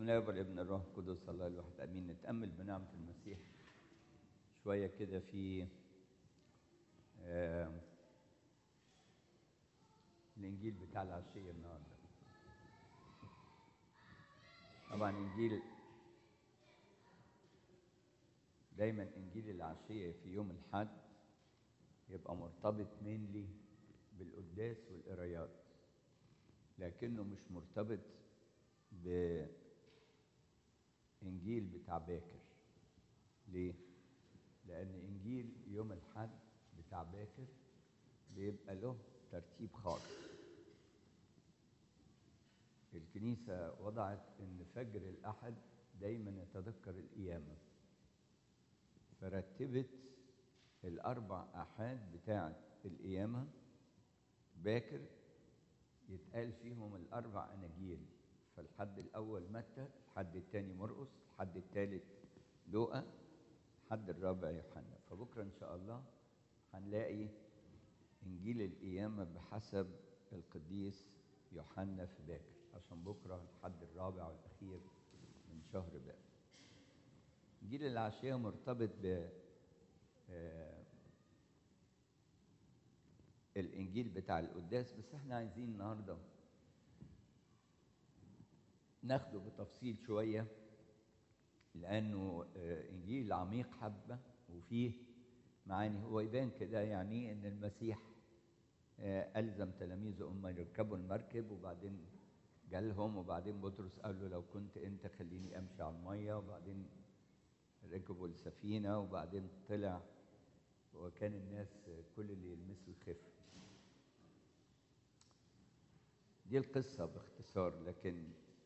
بسم الله والابن الروح القدس الله الواحد امين نتامل بنعمه المسيح شويه كده في آه الانجيل بتاع العشيه النهارده طبعا انجيل دايما انجيل العشيه في يوم الحد يبقى مرتبط مينلي بالقداس والقرايات لكنه مش مرتبط بإنجيل بتاع باكر ليه؟ لأن إنجيل يوم الحد بتاع باكر بيبقى له ترتيب خاص الكنيسة وضعت إن فجر الأحد دايما يتذكر القيامة فرتبت الأربع أحاد بتاعة القيامة باكر يتقال فيهم الأربع أناجيل فالحد الأول متى الحد الثاني مرقس الحد الثالث لوقا الحد الرابع يوحنا فبكرة إن شاء الله هنلاقي إنجيل القيامة بحسب القديس يوحنا في باكر عشان بكرة الحد الرابع والأخير من شهر باكر إنجيل العشية مرتبط ب الإنجيل بتاع القداس بس احنا عايزين النهارده ناخده بتفصيل شوية لأنه إنجيل عميق حبة وفيه معاني هو يبان كده يعني إن المسيح ألزم تلاميذه أما يركبوا المركب وبعدين جالهم وبعدين بطرس قال له لو كنت أنت خليني أمشي على المية وبعدين ركبوا السفينة وبعدين طلع وكان الناس كل اللي يلمسه يخف دي القصة باختصار لكن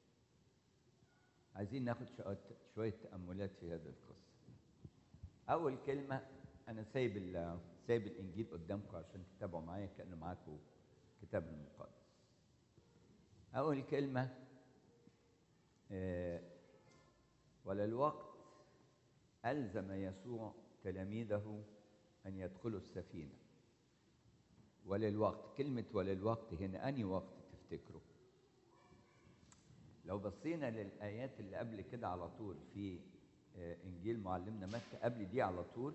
عايزين ناخد شوية تأملات في هذه القصة. أول كلمة أنا سايب سايب الإنجيل قدامكم عشان تتابعوا معايا كأنه معاكم كتاب المقدس. أول كلمة آه وللوقت ألزم يسوع تلاميذه أن يدخلوا السفينة. وللوقت كلمة وللوقت هنا أني وقت تفتكروا؟ لو بصينا للآيات اللي قبل كده على طول في إنجيل معلمنا متى قبل دي على طول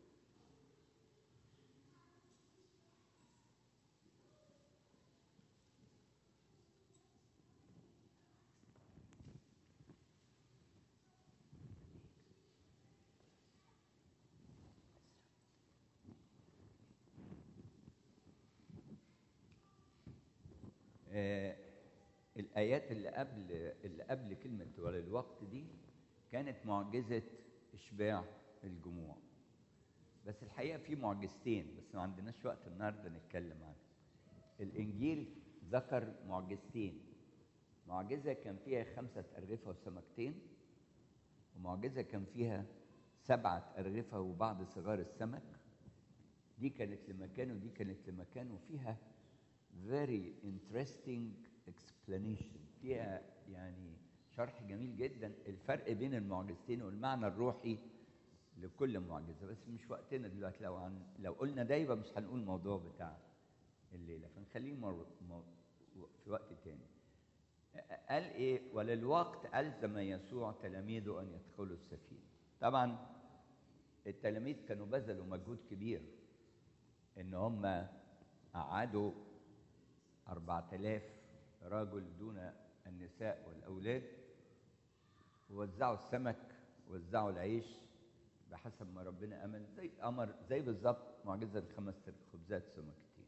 آه الآيات اللي قبل اللي قبل كلمة وللوقت دي كانت معجزة إشباع الجموع. بس الحقيقة في معجزتين بس ما عندناش وقت النهارده نتكلم عنها. الإنجيل ذكر معجزتين. معجزة كان فيها خمسة أرغفة وسمكتين ومعجزة كان فيها سبعة أرغفة وبعض صغار السمك. دي كانت لمكان ودي كانت لمكان وفيها very interesting explanation فيها يعني شرح جميل جدا الفرق بين المعجزتين والمعنى الروحي لكل معجزه بس مش وقتنا دلوقتي لو عن لو قلنا ده يبقى مش هنقول الموضوع بتاع الليله فنخليه مر... مر... في وقت تاني قال ايه وللوقت الزم يسوع تلاميذه ان يدخلوا السفينه طبعا التلاميذ كانوا بذلوا مجهود كبير ان هم قعدوا 4000 رجل دون النساء والأولاد ووزعوا السمك ووزعوا العيش بحسب ما ربنا أمر زي أمر زي بالظبط معجزة الخمس خبزات سمكتين.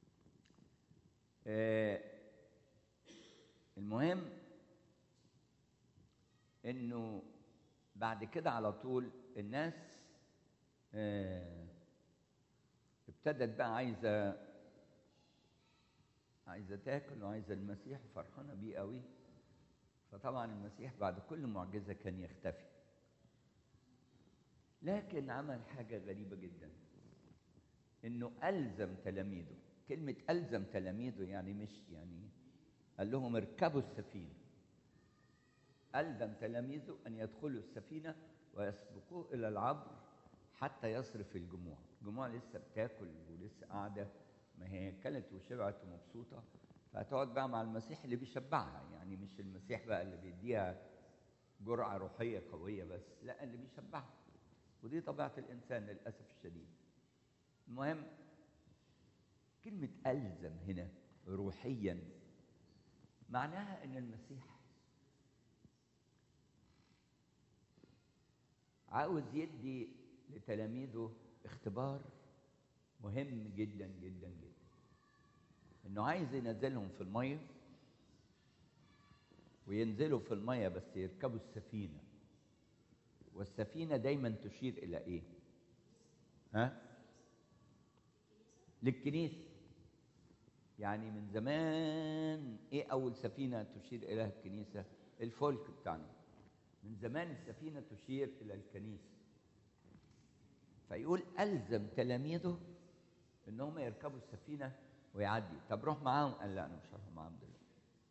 آه المهم إنه بعد كده على طول الناس آه ابتدت بقى عايزة عايزه تاكل وعايزه المسيح فرحانه بيه قوي فطبعا المسيح بعد كل معجزه كان يختفي لكن عمل حاجه غريبه جدا انه الزم تلاميذه كلمه الزم تلاميذه يعني مش يعني قال لهم اركبوا السفينه الزم تلاميذه ان يدخلوا السفينه ويسبقوه الى العبر حتى يصرف الجموع الجموع لسه بتاكل ولسه قاعده ما هي كلت وشبعت ومبسوطة فهتقعد بقى مع المسيح اللي بيشبعها يعني مش المسيح بقى اللي بيديها جرعة روحية قوية بس لا اللي بيشبعها ودي طبيعة الإنسان للأسف الشديد المهم كلمة ألزم هنا روحيا معناها إن المسيح عاوز يدي لتلاميذه اختبار مهم جدا جدا جدا انه عايز ينزلهم في الميه وينزلوا في الميه بس يركبوا السفينه والسفينه دايما تشير الى ايه ها للكنيسه يعني من زمان ايه اول سفينه تشير اليها الكنيسه الفلك بتاعنا من زمان السفينه تشير الى الكنيسه فيقول الزم تلاميذه ان هم يركبوا السفينه ويعدي طب روح معاهم قال لا انا مش هروح معاهم دلوقتي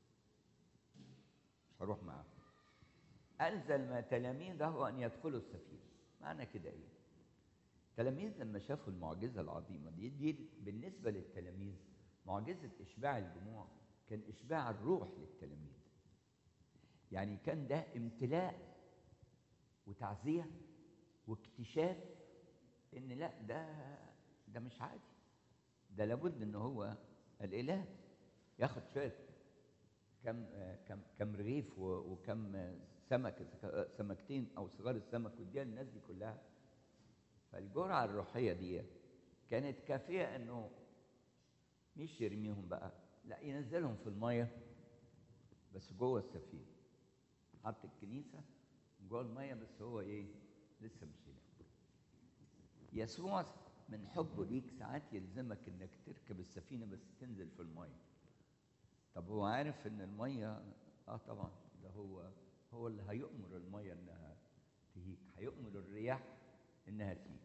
مش هروح معاهم الزم تلاميذه ان يدخلوا السفينه معنى كده ايه التلاميذ لما شافوا المعجزه العظيمه دي دي بالنسبه للتلاميذ معجزه اشباع الجموع كان اشباع الروح للتلاميذ يعني كان ده امتلاء وتعزيه واكتشاف ان لا ده ده مش عادي ده لابد ان هو الاله ياخد شويه كم كم كم رغيف وكم سمك سمكتين او صغار السمك واديها للناس دي كلها فالجرعه الروحيه دي كانت كافيه انه مش يرميهم بقى لا ينزلهم في الميه بس جوه السفينه حط الكنيسه جوه الميه بس هو ايه لسه مش هناك يسوع من حبه ليك ساعات يلزمك انك تركب السفينه بس تنزل في الميه طب هو عارف ان الميه اه طبعا ده هو هو اللي هيؤمر الميه انها تهيك هيؤمر الرياح انها تهيك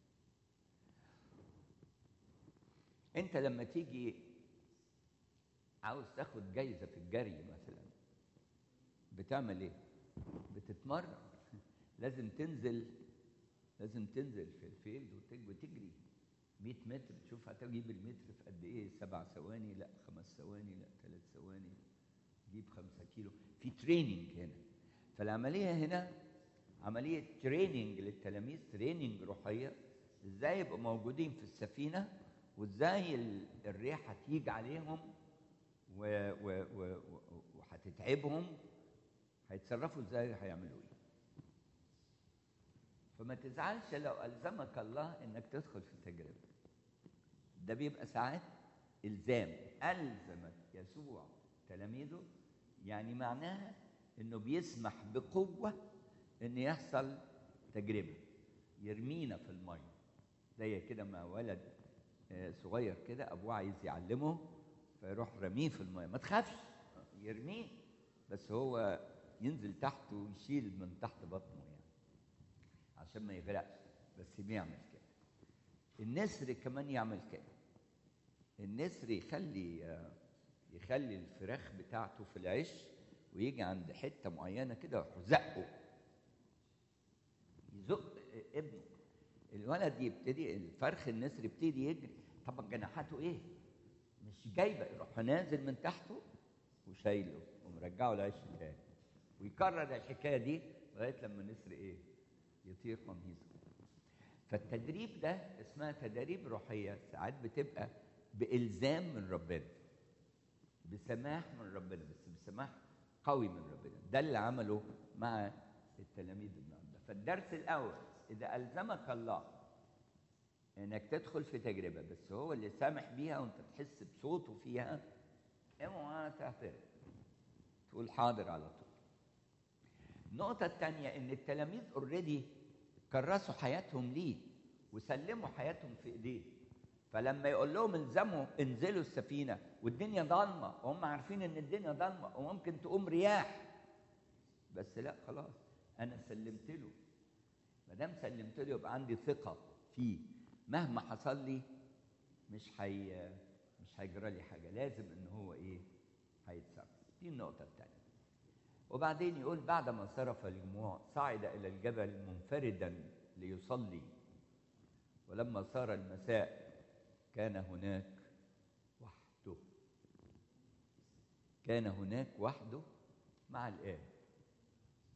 انت لما تيجي عاوز تاخد جايزه في الجري مثلا بتعمل ايه بتتمرن لازم تنزل لازم تنزل في الفيلد وتجري 100 متر تشوف هتجيب المتر في قد ايه سبع ثواني لا خمس ثواني لا ثلاث ثواني جيب خمسة كيلو في تريننج هنا فالعملية هنا عملية تريننج للتلاميذ تريننج روحية ازاي يبقوا موجودين في السفينة وازاي الريح هتيجي عليهم وهتتعبهم هيتصرفوا ازاي هيعملوا ايه فما تزعلش لو ألزمك الله إنك تدخل في التجربة ده بيبقى ساعات إلزام ألزمت يسوع تلاميذه يعني معناها إنه بيسمح بقوة إن يحصل تجربة يرمينا في المية زي كده ما ولد صغير كده أبوه عايز يعلمه فيروح رميه في المية ما تخافش يرميه بس هو ينزل تحت ويشيل من تحت بطنه يعني عشان ما يغرقش بس بيعمل كده النسر كمان يعمل كده النسر يخلي يخلي الفراخ بتاعته في العش ويجي عند حته معينه كده ويروح زقه يزق ابنه الولد يبتدي الفرخ النسر يبتدي يجري طبعا جناحاته ايه مش جايبه يروح نازل من تحته وشايله ومرجعه العش تاني ويكرر الحكايه دي لغايه لما النسر ايه يطير قميصه فالتدريب ده اسمها تدريب روحية ساعات بتبقى بإلزام من ربنا بسماح من ربنا بس بسماح قوي من ربنا ده اللي عمله مع التلاميذ النهارده فالدرس الأول إذا ألزمك الله إنك تدخل في تجربة بس هو اللي سامح بيها وأنت تحس بصوته فيها اوعى تعترض تقول حاضر على طول النقطة الثانية إن التلاميذ اوريدي كرسوا حياتهم ليه وسلموا حياتهم في إيديه فلما يقول لهم الزموا انزلوا السفينة والدنيا ضلمة وهم عارفين إن الدنيا ضلمة وممكن تقوم رياح بس لا خلاص أنا سلمت له ما دام سلمت له يبقى عندي ثقة فيه مهما حصل لي مش هي مش هيجرى لي حاجة لازم إن هو إيه هيتصرف دي النقطة الثانية وبعدين يقول بعدما صرف الجموع صعد إلى الجبل منفردا ليصلي ولما صار المساء كان هناك وحده كان هناك وحده مع الآب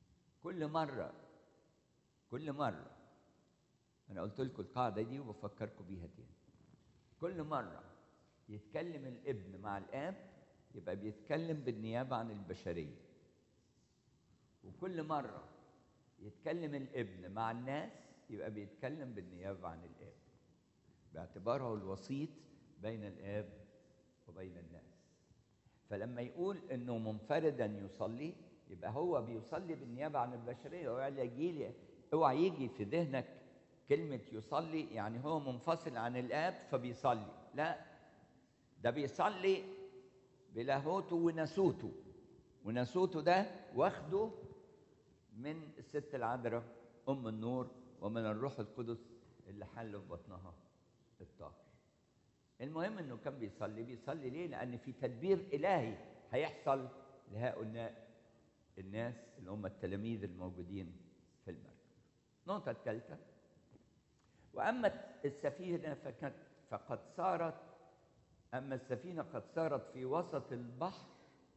كل مرة كل مرة أنا قلت لكم القاعدة دي وبفكركم بيها تاني كل مرة يتكلم الابن مع الآب يبقى بيتكلم بالنيابة عن البشرية وكل مرة يتكلم الابن مع الناس يبقى بيتكلم بالنيابة عن الآب باعتباره الوسيط بين الآب وبين الناس فلما يقول انه منفردا يصلي يبقى هو بيصلي بالنيابه عن البشريه اوعى يجي لي اوعى يجي في ذهنك كلمه يصلي يعني هو منفصل عن الاب فبيصلي لا ده بيصلي بلاهوته وناسوته وناسوته ده واخده من الست العذراء ام النور ومن الروح القدس اللي حل في بطنها الطاهر المهم انه كان بيصلي بيصلي ليه لان في تدبير الهي هيحصل لهؤلاء الناس اللي هم التلاميذ الموجودين في المركب النقطه الثالثه واما السفينه فكانت فقد صارت اما السفينه قد صارت في وسط البحر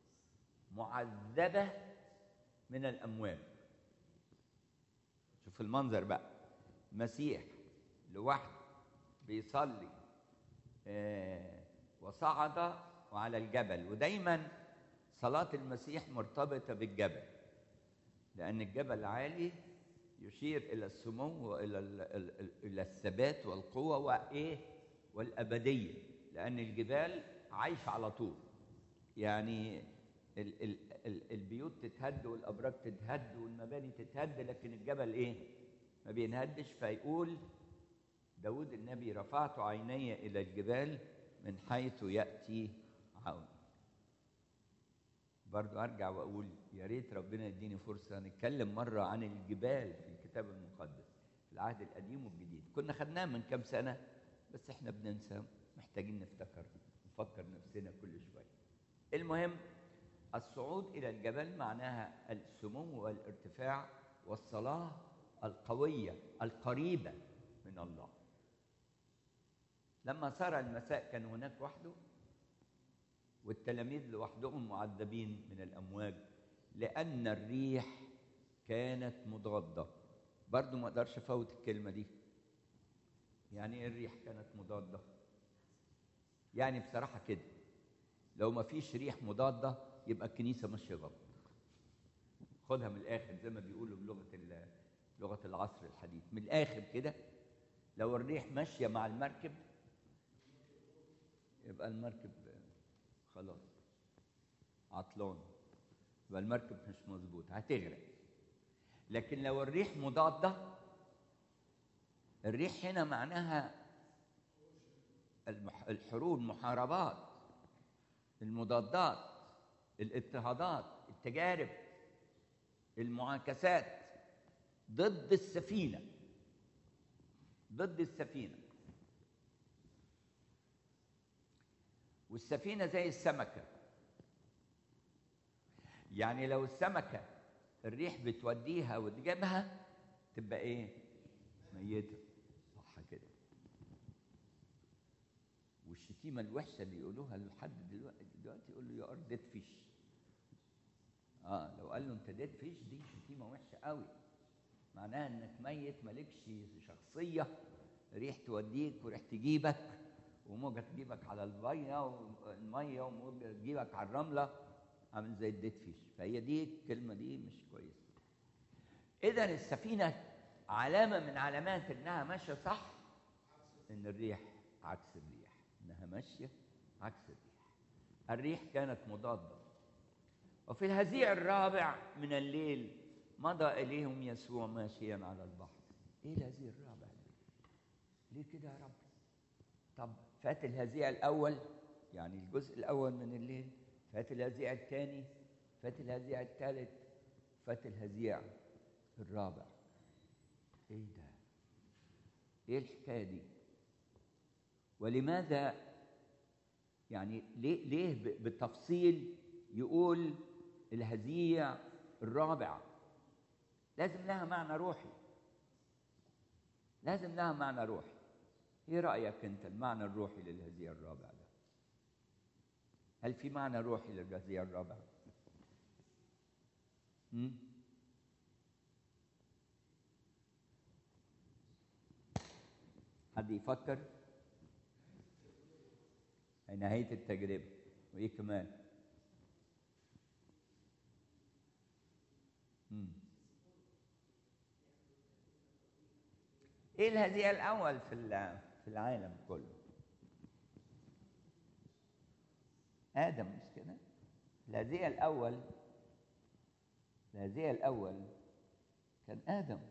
معذبه من الامواج شوف المنظر بقى مسيح لوحده بيصلي آه، وصعد وعلى الجبل ودايما صلاة المسيح مرتبطة بالجبل لأن الجبل عالي يشير إلى السمو وإلى ال- ال- ال- إلى الثبات والقوة وإيه والأبدية لأن الجبال عايشة على طول يعني ال ال ال البيوت تتهد والأبراج تتهد والمباني تتهد لكن الجبل إيه ما بينهدش فيقول داود النبي رفعت عيني إلى الجبال من حيث يأتي عون برضو أرجع وأقول يا ريت ربنا يديني فرصة نتكلم مرة عن الجبال في الكتاب المقدس في العهد القديم والجديد كنا خدناه من كام سنة بس احنا بننسى محتاجين نفتكر نفكر نفسنا كل شوية المهم الصعود إلى الجبل معناها السمو والارتفاع والصلاة القوية القريبة من الله لما صار المساء كان هناك وحده والتلاميذ لوحدهم معذبين من الامواج لان الريح كانت مضاده برضو ما اقدرش افوت الكلمه دي يعني ايه الريح كانت مضاده يعني بصراحه كده لو ما فيش ريح مضاده يبقى الكنيسه ماشيه غلط خدها من الاخر زي ما بيقولوا بلغه ال- لغه العصر الحديث من الاخر كده لو الريح ماشيه مع المركب يبقى المركب خلاص عطلان يبقى المركب مش مظبوط هتغرق لكن لو الريح مضادة الريح هنا معناها المح- الحروب محاربات المضادات الاضطهادات التجارب المعاكسات ضد السفينة ضد السفينة والسفينة زي السمكة يعني لو السمكة الريح بتوديها وتجيبها تبقى ايه ميتة صح كده والشتيمة الوحشة اللي يقولوها لحد دلوقتي دلوقتي يقول له يو ار ديد فيش اه لو قال له انت ديد فيش دي شتيمة وحشة قوي معناها انك ميت مالكش شخصية ريح توديك وريح تجيبك وموجة تجيبك على المية والمية وموجة تجيبك على الرملة عامل زي الديد فيش فهي دي الكلمة دي مش كويسة إذا السفينة علامة من علامات إنها ماشية صح إن الريح عكس الريح إنها ماشية عكس الريح الريح كانت مضادة وفي الهزيع الرابع من الليل مضى إليهم يسوع ماشيا على البحر إيه الهزيع الرابع ده؟ ليه كده يا رب؟ طب فات الهزيع الأول يعني الجزء الأول من الليل فات الهزيع الثاني فات الهزيع الثالث فات الهزيع الرابع ايه ده ايه الحكايه دي ولماذا يعني ليه ليه ب- بالتفصيل يقول الهزيع الرابع لازم لها معنى روحي لازم لها معنى روحي ايه رايك انت المعنى الروحي للهزيع الرابع ده هل في معنى روحي للهزيع الرابع مم؟ حد يفكر نهاية التجربة وإيه كمان؟ مم. إيه الهزيع الأول في ال- في العالم كله؟ آدم مش كده؟ الهزيع الأول الهزيع الأول كان آدم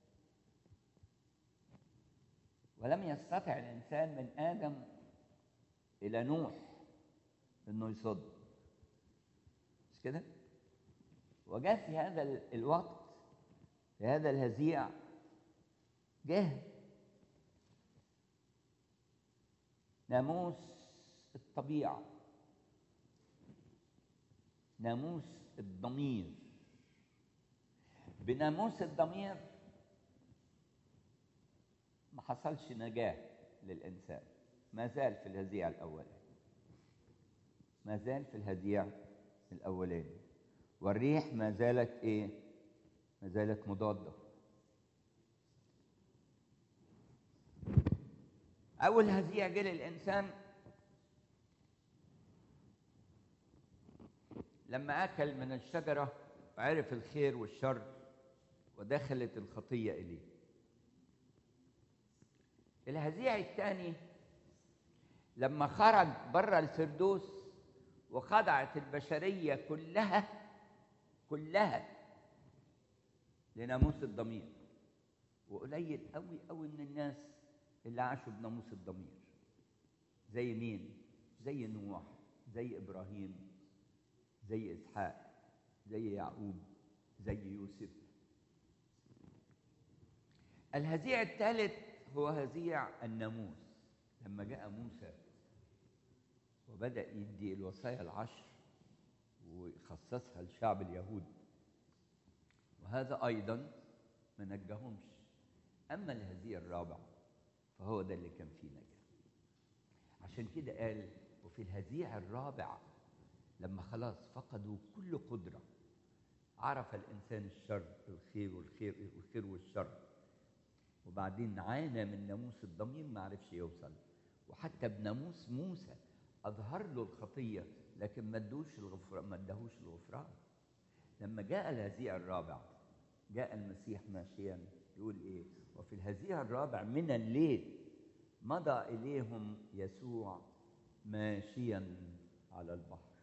ولم يستطع الإنسان من آدم إلى نوح إنه يصد مش كده؟ وجاء في هذا ال- الوقت في هذا الهزيع جه ناموس الطبيعة ناموس الضمير بناموس الضمير ما حصلش نجاة للإنسان ما زال في الهزيع الأولاني ما زال في الهزيع الأولاني والريح ما زالت إيه؟ ما زالت مضادة أول هزيع جه للإنسان لما أكل من الشجرة وعرف الخير والشر ودخلت الخطية إليه الهزيع الثاني لما خرج بره الفردوس وخضعت البشرية كلها كلها لناموس الضمير وقليل قوي قوي من الناس اللي عاشوا بناموس الضمير زي مين زي نوح زي ابراهيم زي اسحاق زي يعقوب زي يوسف الهزيع الثالث هو هزيع الناموس لما جاء موسى وبدأ يدي الوصايا العشر ويخصصها لشعب اليهود وهذا أيضا ما نجاهمش أما الهزيع الرابع فهو ده اللي كان فيه نجاة عشان كده قال وفي الهزيع الرابع لما خلاص فقدوا كل قدرة عرف الإنسان الشر الخير والخير والخير والشر وبعدين عانى من ناموس الضمير ما عرفش يوصل وحتى بناموس موسى أظهر له الخطية لكن ما ادوش الغفران ما اداهوش الغفران لما جاء الهزيع الرابع جاء المسيح ماشيا يقول ايه وفي الهزيع الرابع من الليل مضى اليهم يسوع ماشيا على البحر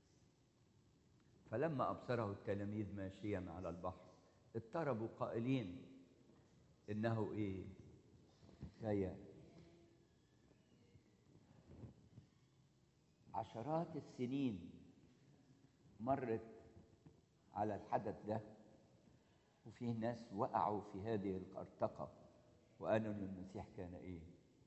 فلما ابصره التلاميذ ماشيا على البحر اضطربوا قائلين انه ايه خيال عشرات السنين مرت على الحدث ده وفيه ناس وقعوا في هذه الأرتقة وقالوا إن المسيح كان إيه؟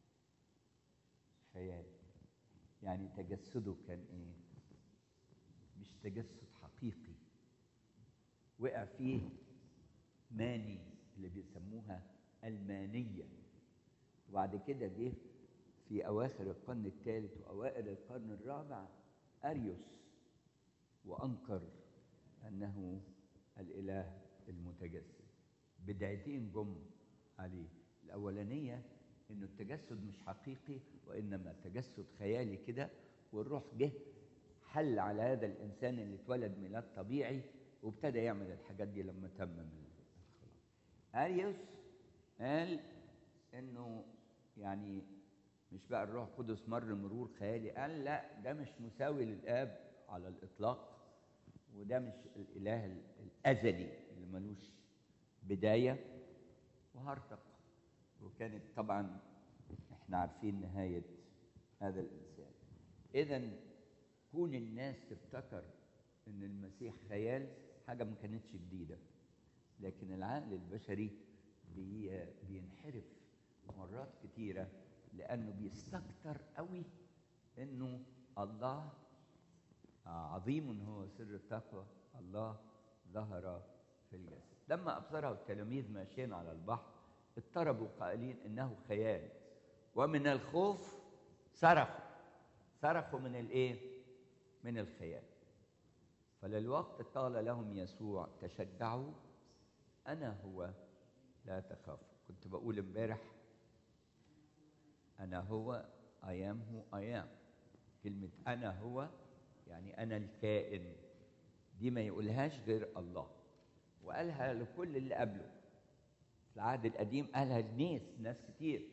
خيال يعني تجسده كان إيه؟ مش تجسد حقيقي وقع فيه ماني اللي بيسموها المانية وبعد كده جه في أواخر القرن الثالث وأوائل القرن الرابع أريوس وأنكر أنه الإله المتجسد بدايتين جم عليه الأولانية إنه التجسد مش حقيقي وإنما تجسد خيالي كده والروح جه حل على هذا الإنسان اللي اتولد ميلاد طبيعي وابتدى يعمل الحاجات دي لما تمم الخلاص أريوس قال إنه يعني مش بقى الروح القدس مر مرور خيالي قال لا ده مش مساوي للآب على الإطلاق وده مش الإله الأزلي اللي ملوش بداية وهرتق وكانت طبعا احنا عارفين نهاية هذا الإنسان إذا كون الناس تفتكر إن المسيح خيال حاجة ما كانتش جديدة لكن العقل البشري بي بينحرف مرات كتيرة لأنه بيستكتر قوي إنه الله عظيم هو سر التقوى الله ظهر في الجسد لما أبصره التلاميذ ماشيين على البحر اضطربوا قائلين إنه خيال ومن الخوف صرخوا صرخوا من الإيه؟ من الخيال فللوقت قال لهم يسوع تشجعوا أنا هو لا تخافوا كنت بقول امبارح أنا هو I am who I am كلمة أنا هو يعني أنا الكائن دي ما يقولهاش غير الله وقالها لكل اللي قبله في العهد القديم قالها لناس ناس كتير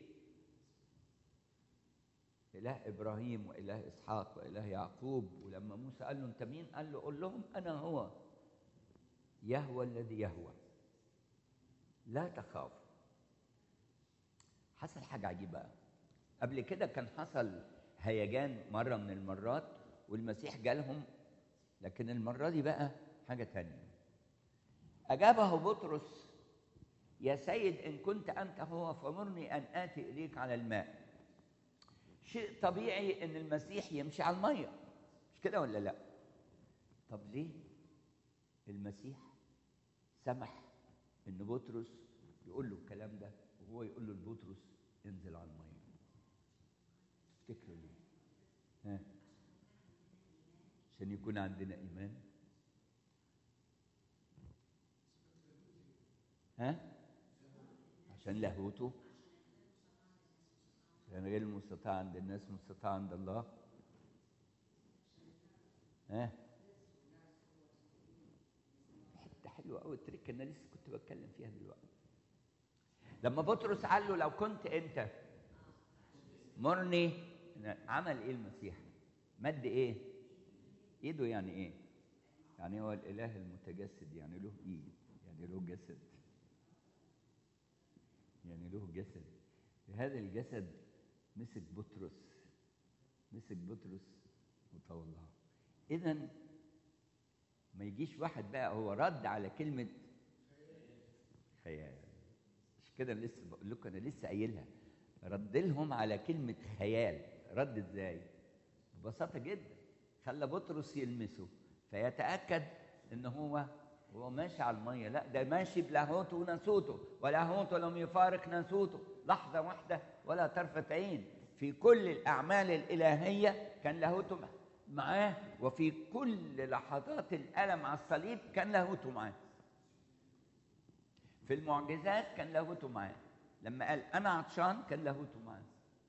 إله إبراهيم وإله إسحاق وإله يعقوب ولما موسى قال له أنت مين؟ قال له قول لهم أنا هو يهوى الذي يهوى لا تخاف حصل حاجة عجيبة قبل كده كان حصل هيجان مرة من المرات والمسيح جالهم لكن المرة دي بقى حاجة تانية أجابه بطرس يا سيد إن كنت أنت هو فمرني أن آتي إليك على الماء شيء طبيعي إن المسيح يمشي على المية مش كده ولا لأ؟ طب ليه المسيح سمح إن بطرس يقول له الكلام ده وهو يقول له لبطرس انزل على المية تفتكروا ليه؟ ها؟ عشان يكون عندنا إيمان ها؟ عشان لاهوته عشان غير المستطاع عند الناس مستطاع عند الله ها؟ حته حلوه قوي التريك انا لسه كنت بتكلم فيها دلوقتي لما بطرس قال له لو كنت انت مرني عمل ايه المسيح مد ايه ايده يعني ايه يعني هو الاله المتجسد يعني له ايد يعني له جسد يعني له جسد هذا الجسد مسك بطرس مسك بطرس وطولها اذا ما يجيش واحد بقى هو رد على كلمه خيال مش كده لسه بقول لكم انا لسه قايلها رد لهم على كلمه خيال رد ازاي ببساطه جدا خلى بطرس يلمسه فيتاكد ان هو هو ماشي على الميه لا ده ماشي بلاهوته وناسوته ولاهوته لم يفارق ناسوته لحظه واحده ولا طرفه عين في كل الاعمال الالهيه كان لاهوته معاه وفي كل لحظات الالم على الصليب كان لاهوته معاه في المعجزات كان لاهوته معاه لما قال انا عطشان كان لاهوته معاه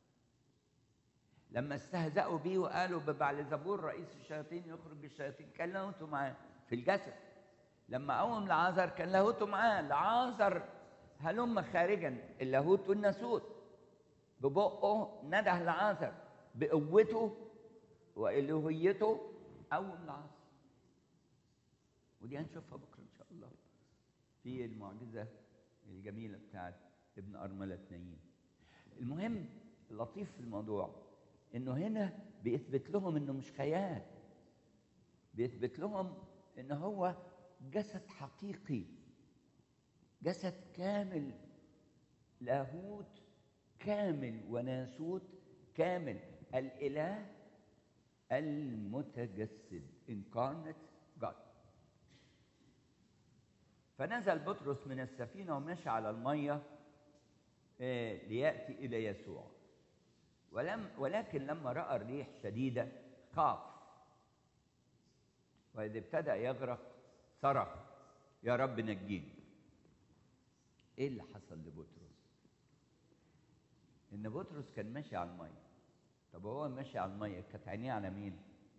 لما استهزأوا بيه وقالوا ببعل زبور رئيس الشياطين يخرج الشياطين كان لاهوته معاه في الجسد لما قوم لعازر كان لاهوته معاه لعازر هلم خارجا اللاهوت والناسوت ببقه نده لعازر بقوته والوهيته قوم لعازر ودي هنشوفها بكره ان شاء الله في المعجزه الجميله بتاعت ابن ارمله نايين المهم اللطيف في الموضوع انه هنا بيثبت لهم انه مش خيال بيثبت لهم ان هو جسد حقيقي جسد كامل لاهوت كامل وناسوت كامل الاله المتجسد incarnate God فنزل بطرس من السفينة ومشى على المية ليأتي إلى يسوع ولم ولكن لما رأى الريح شديدة خاف وإذ ابتدأ يغرق صرخ يا رب نجيني ايه اللي حصل لبطرس ان بطرس كان ماشي على الميه طب هو ماشي على الميه كانت عينيه على مين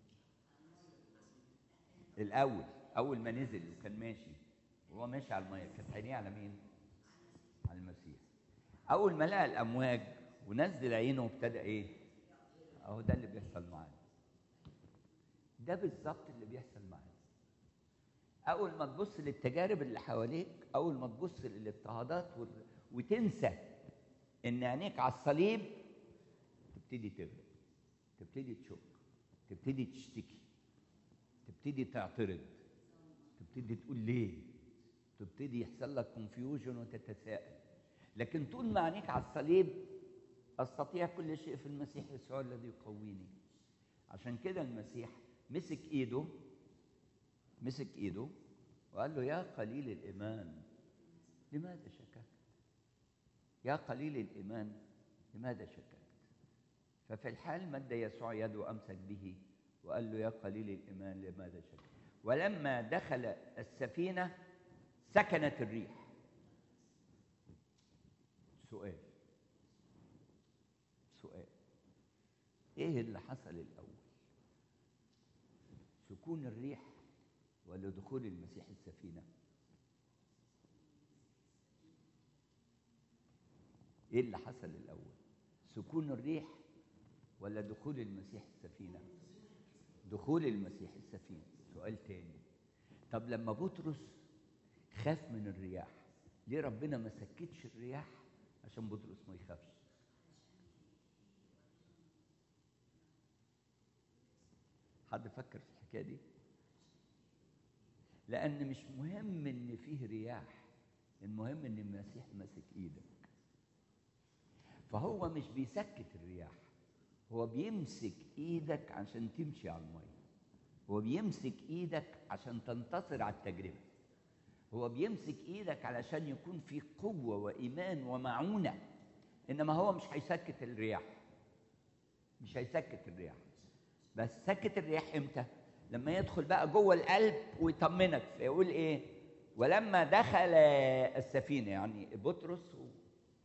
الاول اول ما نزل وكان ماشي وهو ماشي على الميه كانت عينيه على مين على المسيح اول ما لقى الامواج ونزل عينه وابتدى ايه اهو ده اللي بيحصل معانا ده بالظبط اللي بيحصل معانا اول ما تبص للتجارب اللي حواليك اول ما تبص للاضطهادات وتنسى ان عينيك على الصليب تبتدي تغرق تبتدي تشك تبتدي تشتكي تبتدي تعترض تبتدي تقول ليه تبتدي يحصل لك كونفيوجن وتتساءل لكن طول ما عينيك على الصليب استطيع كل شيء في المسيح يسوع الذي يقويني عشان كده المسيح مسك ايده مسك ايده وقال له يا قليل الايمان لماذا شككت يا قليل الايمان لماذا شككت ففي الحال مد يسوع يده وامسك به وقال له يا قليل الايمان لماذا شككت ولما دخل السفينه سكنت الريح سؤال سؤال ايه اللي حصل الاول سكون الريح ولا دخول المسيح السفينه ايه اللي حصل الاول سكون الريح ولا دخول المسيح السفينه دخول المسيح السفينه سؤال تاني طب لما بطرس خاف من الرياح ليه ربنا ما سكتش الرياح عشان بطرس ما يخافش حد فكر في الحكايه دي لان مش مهم ان فيه رياح المهم ان المسيح ماسك ايدك فهو مش بيسكت الرياح هو بيمسك ايدك عشان تمشي على الميه هو بيمسك ايدك عشان تنتصر على التجربه هو بيمسك ايدك علشان يكون في قوه وايمان ومعونه انما هو مش هيسكت الرياح مش هيسكت الرياح بس سكت الرياح امتى لما يدخل بقى جوه القلب ويطمنك فيقول ايه ولما دخل السفينه يعني بطرس و...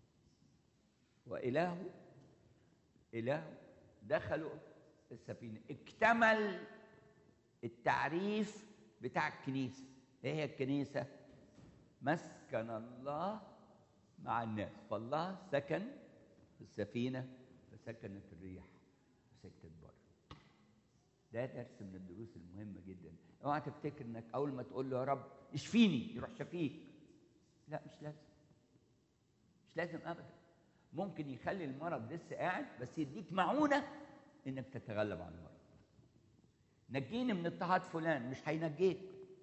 وإلهه إله دخلوا السفينة اكتمل التعريف بتاع الكنيسة ايه هي الكنيسة مسكن الله مع الناس فالله سكن في السفينة فسكنت الريح وسكتت بره ده درس من الدروس المهمة جدا اوعى تفتكر انك اول ما تقول له يا رب اشفيني يروح شفيك لا مش لازم مش لازم ابدا ممكن يخلي المرض لسه قاعد بس يديك معونه انك تتغلب على المرض نجيني من اضطهاد فلان مش هينجيك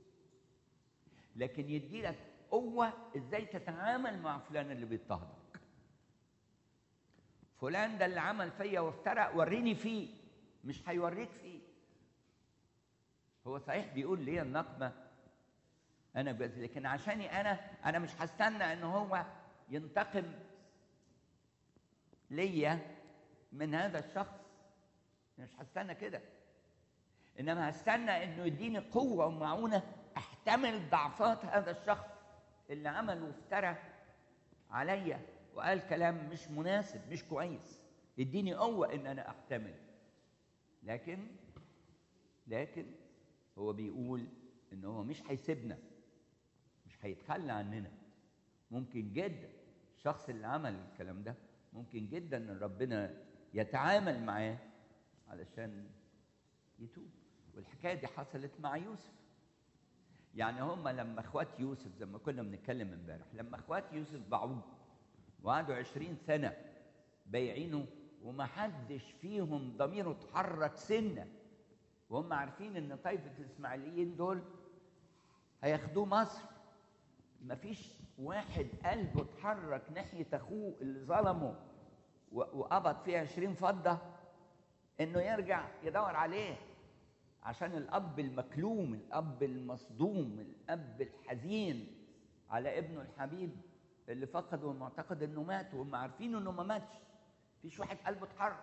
لكن يدي لك قوه ازاي تتعامل مع فلان اللي بيضطهدك فلان ده اللي عمل فيا وافترق وريني فيه مش هيوريك فيه هو صحيح بيقول لي النقمه انا بس لكن عشاني انا انا مش هستنى ان هو ينتقم ليا من هذا الشخص مش هستنى كده انما هستنى انه يديني قوه ومعونه احتمل ضعفات هذا الشخص اللي عمل وافترى عليا وقال كلام مش مناسب مش كويس يديني قوه ان انا احتمل لكن لكن هو بيقول ان هو مش هيسيبنا مش هيتخلى عننا ممكن جدا الشخص اللي عمل الكلام ده ممكن جدا ان ربنا يتعامل معاه علشان يتوب والحكايه دي حصلت مع يوسف يعني هم لما اخوات يوسف زي ما كنا بنتكلم امبارح لما اخوات يوسف باعوه وقعدوا عشرين سنه بايعينه وما حدش فيهم ضميره اتحرك سنه وهم عارفين ان طائفه الاسماعيليين دول هياخدوه مصر مفيش واحد قلبه اتحرك ناحية أخوه اللي ظلمه وقبض فيه عشرين فضة إنه يرجع يدور عليه عشان الأب المكلوم الأب المصدوم الأب الحزين على ابنه الحبيب اللي فقده ومعتقد إنه مات وهم عارفين إنه ما ماتش مفيش واحد قلبه اتحرك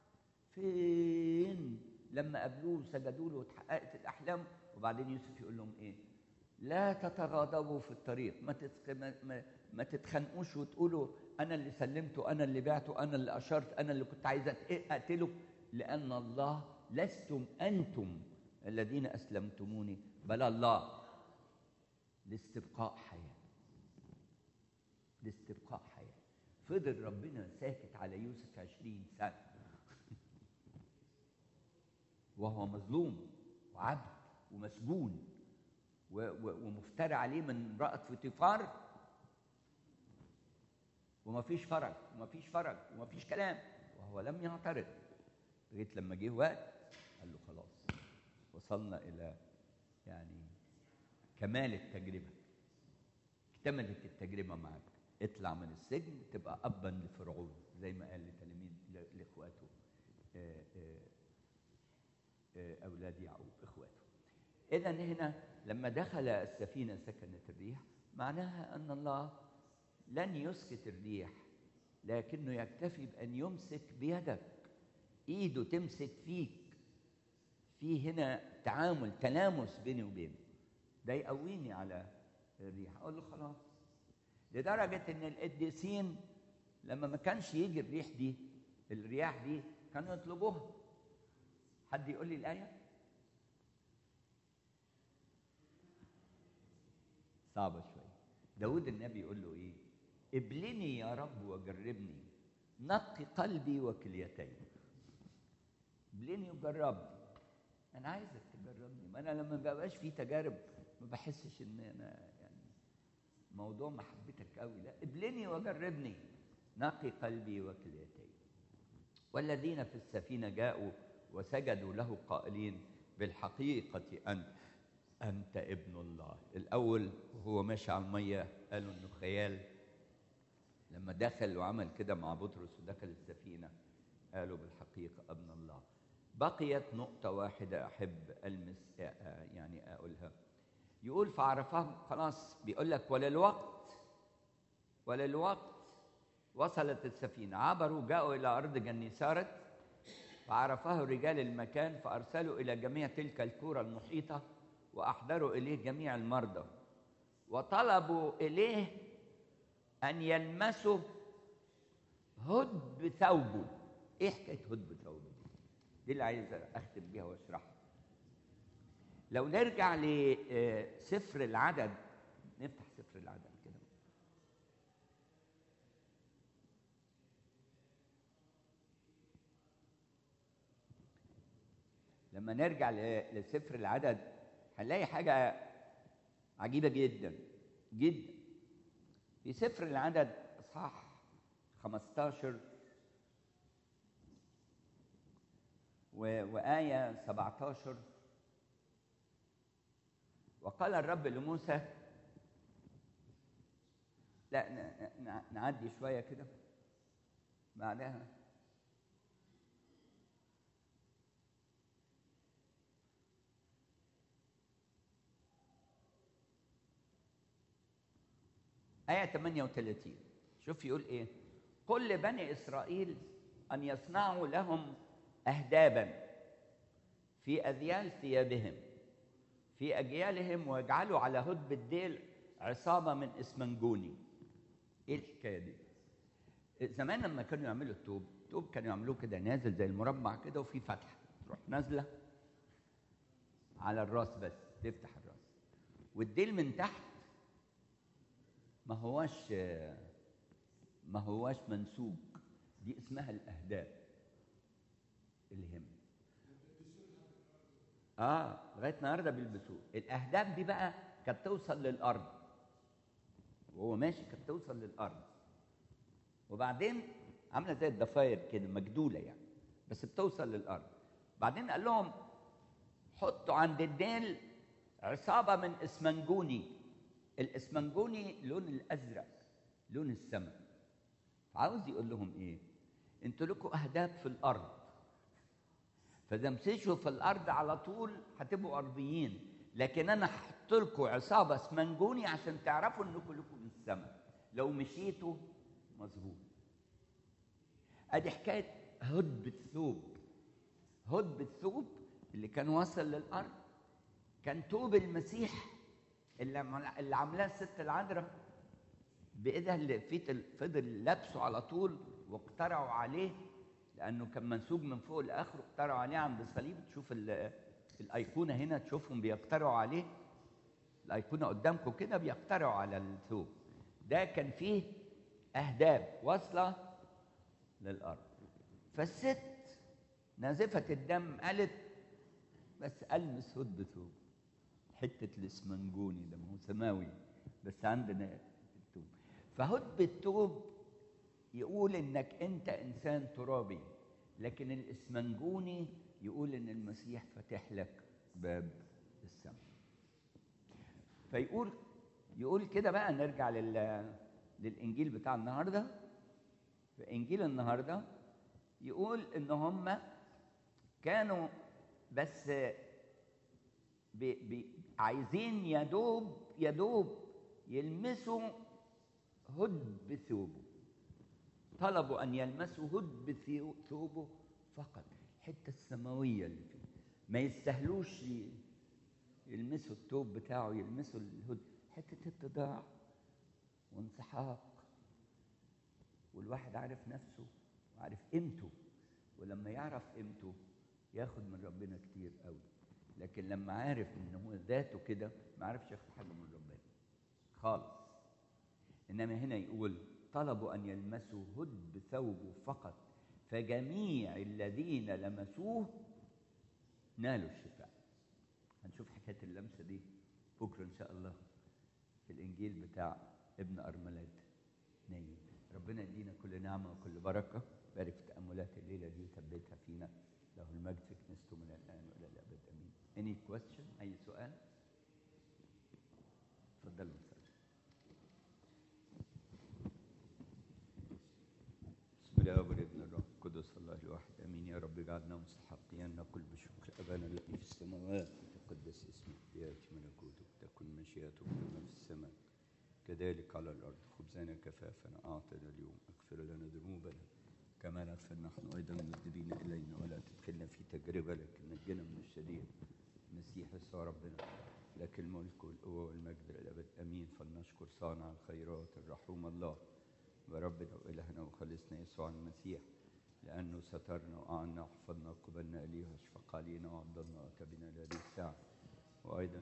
فين لما قابلوه سجدوا له واتحققت الأحلام وبعدين يوسف يقول لهم إيه لا تتغاضبوا في الطريق ما ما, ما تتخانقوش وتقولوا انا اللي سلمته انا اللي بعته انا اللي اشرت انا اللي كنت عايز اقتله لان الله لستم انتم الذين اسلمتموني بل الله لاستبقاء حياه لاستبقاء حياه فضل ربنا ساكت على يوسف عشرين سنه وهو مظلوم وعبد ومسجون ومفترى عليه من امرأة فطيفار وما فيش فرج وما فيش فرج وما فيش كلام وهو لم يعترض لغاية لما جه وقت قال له خلاص وصلنا إلى يعني كمال التجربة اكتملت التجربة معك اطلع من السجن تبقى أبا لفرعون زي ما قال لتلاميذ لإخواته أولاد يعقوب إخواته إذا هنا لما دخل السفينة سكنت الريح معناها أن الله لن يسكت الريح لكنه يكتفي بأن يمسك بيدك إيده تمسك فيك في هنا تعامل تلامس بيني وبينه ده يقويني على الريح أقول له خلاص لدرجة إن القديسين لما ما كانش يجي الريح دي الرياح دي كانوا يطلبوها حد يقول لي الآية صعبة شوية داود النبي يقول له إيه ابلني يا رب وجربني نقي قلبي وكليتي ابلني وجربني أنا عايزك تجربني ما أنا لما بقاش في تجارب ما بحسش إن أنا يعني موضوع محبتك قوي لا ابلني وجربني نقي قلبي وكليتي والذين في السفينة جاءوا وسجدوا له قائلين بالحقيقة أنت أنت ابن الله الأول وهو ماشي على المية قالوا إنه خيال لما دخل وعمل كده مع بطرس ودخل السفينة قالوا بالحقيقة ابن الله بقيت نقطة واحدة أحب ألمس يعني أقولها يقول فعرفهم خلاص بيقول لك وللوقت وللوقت وصلت السفينة عبروا جاءوا إلى أرض جنيسارت فعرفه رجال المكان فأرسلوا إلى جميع تلك الكورة المحيطة وأحضروا إليه جميع المرضى وطلبوا إليه أن يلمسوا هدب ثوبه إيه حكاية هدب ثوبه دي؟ دي اللي عايز أختم بيها وأشرحها لو نرجع لسفر العدد نفتح سفر العدد كده لما نرجع لسفر العدد هنلاقي حاجة عجيبة جدا جدا في سفر العدد إصحاح 15 و... وآية 17 وقال الرب لموسى لا ن... ن... نعدي شوية كده بعدها آية 38 شوف يقول إيه قل لبني إسرائيل أن يصنعوا لهم أهدابا في أذيال ثيابهم في أجيالهم ويجعلوا على هدب الديل عصابة من إسمنجوني إيه الحكاية دي؟ زمان لما كانوا يعملوا التوب التوب كانوا يعملوه كده نازل زي المربع كده وفي فتحة تروح نازلة على الراس بس تفتح الراس والديل من تحت ما هواش ما هواش منسوج دي اسمها الاهداب الهم اه لغايه النهارده بيلبسوه الاهداب دي بقى كانت توصل للارض وهو ماشي كانت توصل للارض وبعدين عامله زي الضفاير كده مجدوله يعني بس بتوصل للارض بعدين قال لهم حطوا عند الديل عصابه من اسمنجوني الاسمنجوني لون الازرق لون السماء عاوز يقول لهم ايه انتوا لكم اهداف في الارض فاذا مشيتوا في الارض على طول هتبقوا ارضيين لكن انا هحط لكم عصابه اسمنجوني عشان تعرفوا انكم لكم من السماء لو مشيتوا مظبوط ادي حكايه هدب الثوب هدب الثوب اللي كان واصل للارض كان توب المسيح اللي اللي عاملاه الست العذراء بايدها اللي فيت فضل لابسه على طول واقترعوا عليه لانه كان منسوج من فوق لاخره اقترعوا عليه عند الصليب تشوف الايقونه هنا تشوفهم بيقترعوا عليه الايقونه قدامكم كده بيقترعوا على الثوب ده كان فيه اهداب واصله للارض فالست نازفه الدم قالت بس المس هد ثوب حته الاسمنجوني ده ما هو سماوي بس عندنا التوب فهدب التوب يقول انك انت انسان ترابي لكن الاسمنجوني يقول ان المسيح فاتح لك باب السماء فيقول يقول كده بقى نرجع لل للانجيل بتاع النهارده في انجيل النهارده يقول ان هم كانوا بس بي بي عايزين يدوب يدوب يلمسوا هدب ثوبه طلبوا ان يلمسوا هدب ثوبه فقط الحته السماويه اللي فيه ما يستاهلوش يلمسوا الثوب بتاعه يلمسوا الهدب حته اتضاع وانسحاق والواحد عارف نفسه وعارف قيمته ولما يعرف قيمته ياخد من ربنا كتير قوي لكن لما عارف ان هو ذاته كده ما عرفش ياخد حاجه من ربنا خالص انما هنا يقول طلبوا ان يلمسوا هد ثوبه فقط فجميع الذين لمسوه نالوا الشفاء هنشوف حكايه اللمسه دي بكره ان شاء الله في الانجيل بتاع ابن ارملات نايم ربنا يدينا كل نعمه وكل بركه بارك في تاملات الليله دي وثبتها فينا له المجد في كنيسته من الان والى الابد امين any question اي سؤال اتفضلوا نصلي بسم الله والابن الروح القدس الله الواحد امين يا رب اجعلنا مستحقين ان نقول بشكر ابانا الذي في السماوات يتقدس اسمك ياتي ملكوتك تكن مشيئتك كما في السماء كذلك على الارض خبزنا كفافنا اعطنا اليوم اغفر لنا ذنوبنا كما نغفر نحن ايضا المذنبين الينا ولا تدخلنا في تجربه لكن نجنا من الشرير المسيح يسوع ربنا لك الملك والقوه والمجد للابد امين فلنشكر صانع الخيرات الرحوم الله وربنا والهنا وخلصنا يسوع المسيح لانه سترنا واعنا وحفظنا وقبلنا اليه واشفق علينا وعضدنا واتى لهذه الساعه وايضا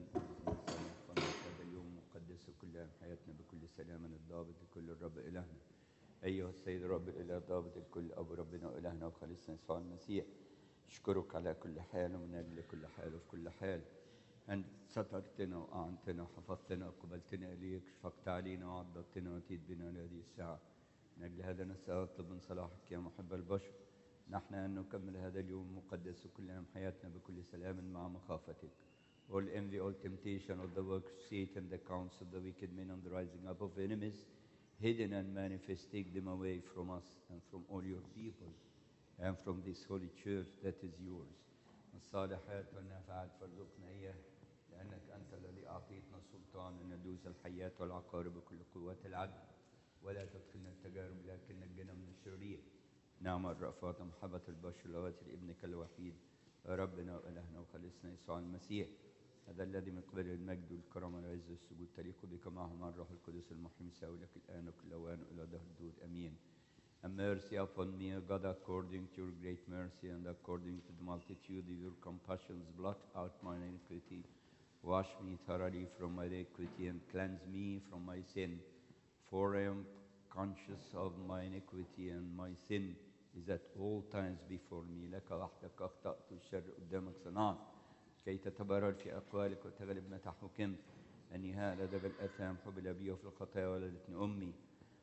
هذا اليوم مقدس كل أيام حياتنا بكل سلام الضابط لكل الرب الهنا ايها السيد الرب الاله ضابط الكل ابو ربنا والهنا وخلصنا يسوع المسيح اشكرك على كل حال ومن اجل كل حال وفي كل حال أنت سترتنا وأعنتنا وحفظتنا وقبلتنا إليك شفقت علينا وعضدتنا وأتيت بنا لهذه الساعة من أجل هذا نسأل أطلب من صلاحك يا محب البشر نحن أن نكمل هذا اليوم المقدس كل أيام حياتنا بكل سلام مع مخافتك all envy, all temptation of the work of Satan, the counts of the wicked men and the rising up of enemies, hidden and manifest, take them away from us and from all your people and from this holy church that is yours. الصالحات والنافعات فارزقنا إياه لأنك أنت الذي أعطيتنا السلطان أن ندوس الحيات والعقارب بكل قوات العدل ولا تدخلنا التجارب لكن نجنا من الشرير نعم الرأفات محبة البشر لواتي لابنك الوحيد ربنا وإلهنا وخلصنا يسوع المسيح هذا الذي من قبل المجد والكرم والعز والسجود تليق بك معه مع الروح القدس المحيي مساوي لك الآن وكل أوان إلى دهر الدود أمين And mercy upon me, O God, according to your great mercy and according to the multitude of your compassions, blot out my iniquity. Wash me thoroughly from my iniquity and cleanse me from my sin. For I am conscious of my iniquity and my sin is at all times before me. لك وحدك أخطأت الشر قدامك صنعت كي تتبرر في أقوالك وتغلب ما تحكمت أني هذا بالأثام حبل بي وفي الخطايا ولدتني أمي.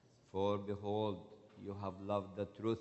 For behold, you have loved the truth.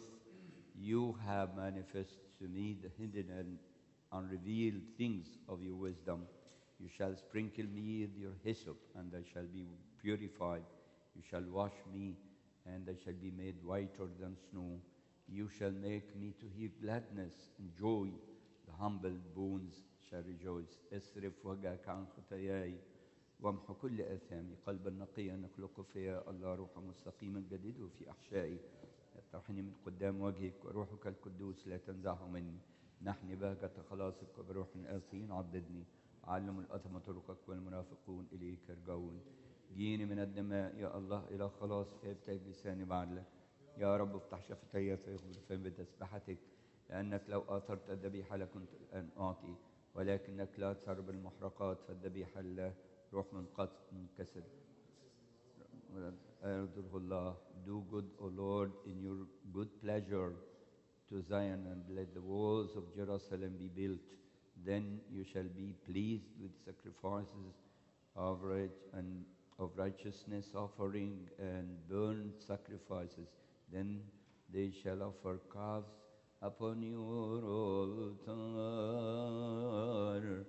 You have manifested to me the hidden and unrevealed things of your wisdom. You shall sprinkle me with your hyssop, and I shall be purified. You shall wash me, and I shall be made whiter than snow. You shall make me to hear gladness and joy. The humble bones shall rejoice. اصرف وجهك عن خطاياي وامحو كل آثامي قلبا نقيا نخلق فيا الله روحا مستقيما جديده في أحشائي اطرحني من قدام وجهك وروحك القدوس لا تنزعه مني نحن بهجة خلاصك وبروح آسين عضدني علم الأثم طرقك والمنافقون إليك يرجعون جيني من الدماء يا الله إلى خلاص فيبتهج لساني بعدلك يا رب افتح شفتي فيخبر فم بتسبحتك لأنك لو آثرت الذبيحة لكنت الآن أعطي ولكنك لا تسرب المحرقات فالذبيحة لله روح منقص منكسر أرضه الله do good O Lord in your good pleasure to Zion and let the walls of Jerusalem be built then you shall be pleased with sacrifices of right and of righteousness offering and burnt sacrifices then they shall offer calves upon your altar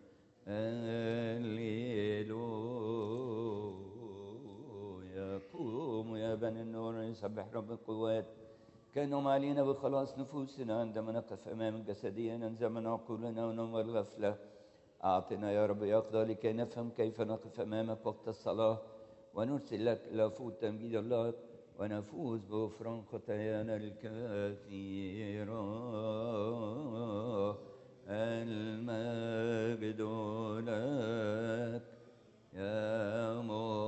هللويا قوموا يا بني النور نسبح رب القوات كانوا علينا بخلاص نفوسنا عندما نقف امام الجسديه ننزم عقولنا ونوم الغفله اعطنا يا رب يقظه لكي نفهم كيف نقف امامك وقت الصلاه ونرسل لك لافوت تمجيد الله ونفوز بغفران خطايانا الكثيره المجد لك يا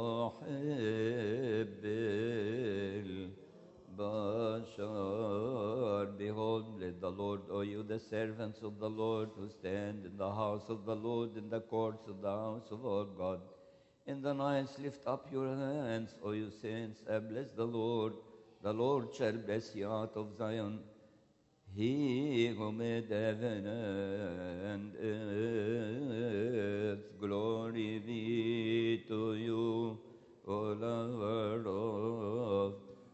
محب البشر Behold, let the the Lord, O you the servants of the Lord, who stand in the house of the Lord, in the courts of the house of our God. In the nights lift up your hands, O you saints, and bless the Lord. The Lord shall bless you out of Zion. He who made heaven and earth, glory be to you, O lover of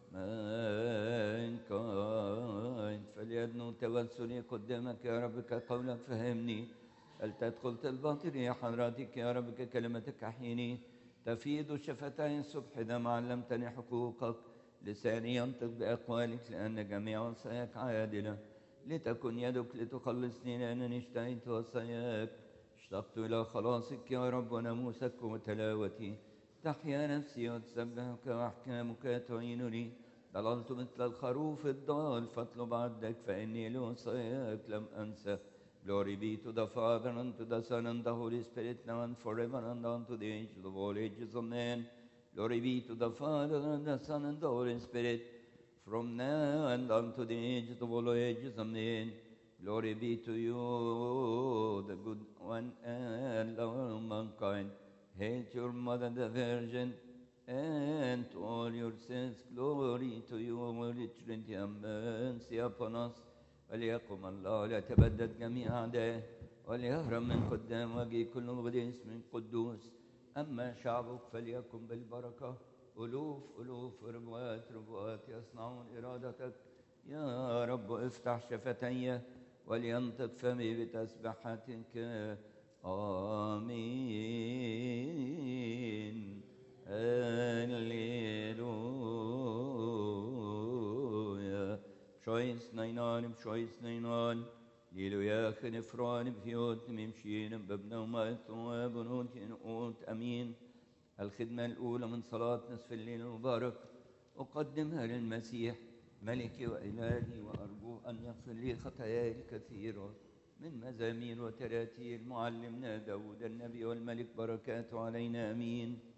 mankind. فليدنو توسلي قدامك يا رب كقولك فهمني هل تدخل طلباتي ريح حضراتك يا رب ككلمتك أحيني تفيض شفتي الصبح إذا ما علمتني حقوقك لساني ينطق بأقوالك لأن جميع وصاياك عادلة لتكن يدك لتخلصني لأنني اشتهيت وصاياك اشتقت إلى خلاصك يا رب وناموسك وتلاوتي تحيا نفسي وتسبحك وأحكامك تعينني ضللت مثل الخروف الضال فاطلب عبدك فإني لوصاياك لم أنسى Glory be to the Father, and to the Son, and the Holy Spirit, now and forever, and unto the ages of all ages. Amen. Glory be to the Father, and the Son, and the Holy Spirit, from now and unto the ages of all ages. Amen. Glory be to you, the good one and Lord of mankind. Hail to your mother, the Virgin, and to all your saints. Glory to you, Holy Trinity, and mercy upon us. وليقم الله وليتبدد جميع أعدائه وليهرب من قدام وجه كل غدي اسم قدوس أما شعبك فليكن بالبركة ألوف ألوف ربوات ربوات يصنعون إرادتك يا رب افتح شفتي ولينطق فمي بتسبحتك آمين هللويا شويس نينان بشويس نينان ليلو يا خنفران بفيوت ممشين ببنا وما وبنوت نقوت أمين الخدمة الأولى من صلاة نصف الليل المبارك أقدمها للمسيح ملكي وإلهي وأرجو أن يغفر لي خطاياي الكثيرة من مزامير وتراتيل معلمنا داود النبي والملك بركاته علينا أمين